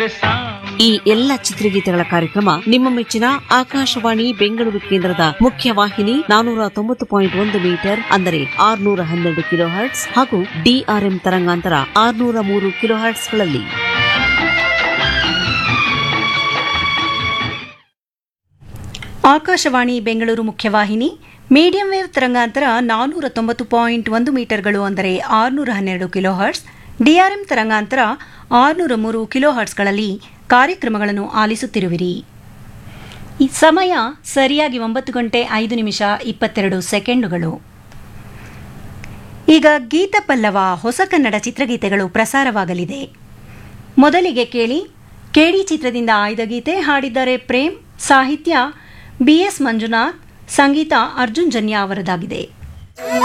ಈ ಎಲ್ಲ ಚಿತ್ರಗೀತೆಗಳ ಕಾರ್ಯಕ್ರಮ ನಿಮ್ಮ ಮೆಚ್ಚಿನ ಆಕಾಶವಾಣಿ ಬೆಂಗಳೂರು ಕೇಂದ್ರದ ಮುಖ್ಯ ವಾಹಿನಿ ನಾನೂರ ತೊಂಬತ್ತು ಪಾಯಿಂಟ್ ಒಂದು ಮೀಟರ್ ಅಂದರೆ ಆರ್ನೂರ ಹನ್ನೆರಡು ಕಿಲೋ ಹರ್ಟ್ಸ್ ಹಾಗೂ ಡಿಆರ್ಎಂ ತರಂಗಾಂತರ ಆರ್ನೂರ ಮೂರು ಕಿಲೋ ಹರ್ಟ್ಸ್ಗಳಲ್ಲಿ ಆಕಾಶವಾಣಿ ಬೆಂಗಳೂರು ಮುಖ್ಯವಾಹಿನಿ ಮೀಡಿಯಂ ವೇವ್ ತರಂಗಾಂತರ ನಾನ್ನೂರ ತೊಂಬತ್ತು ಪಾಯಿಂಟ್ ಒಂದು ಮೀಟರ್ಗಳು ಅಂದರೆ ಆರುನೂರ ಹನ್ನೆರಡು ಕಿಲೋ ಹರ್ಟ್ಸ್ ಡಿಆರ್ಎಂ ತರಂಗಾಂತರ ಆರುನೂರ ಮೂರು ಕಿಲೋ ಹರ್ಟ್ಸ್ಗಳಲ್ಲಿ ಕಾರ್ಯಕ್ರಮಗಳನ್ನು ಆಲಿಸುತ್ತಿರುವಿರಿ ಈ ಸಮಯ ಸರಿಯಾಗಿ ಒಂಬತ್ತು ಗಂಟೆ ಐದು ನಿಮಿಷ ಇಪ್ಪತ್ತೆರಡು ಸೆಕೆಂಡುಗಳು ಈಗ ಗೀತ ಪಲ್ಲವ ಹೊಸ ಕನ್ನಡ ಚಿತ್ರಗೀತೆಗಳು ಪ್ರಸಾರವಾಗಲಿದೆ ಮೊದಲಿಗೆ ಕೇಳಿ ಕೆಡಿ ಚಿತ್ರದಿಂದ ಆಯ್ದ ಗೀತೆ ಹಾಡಿದ್ದಾರೆ ಪ್ರೇಮ್ ಸಾಹಿತ್ಯ ಬಿಎಸ್ ಮಂಜುನಾಥ್ ಸಂಗೀತ ಅರ್ಜುನ್ ಜನ್ಯ ಅವರದಾಗಿದೆ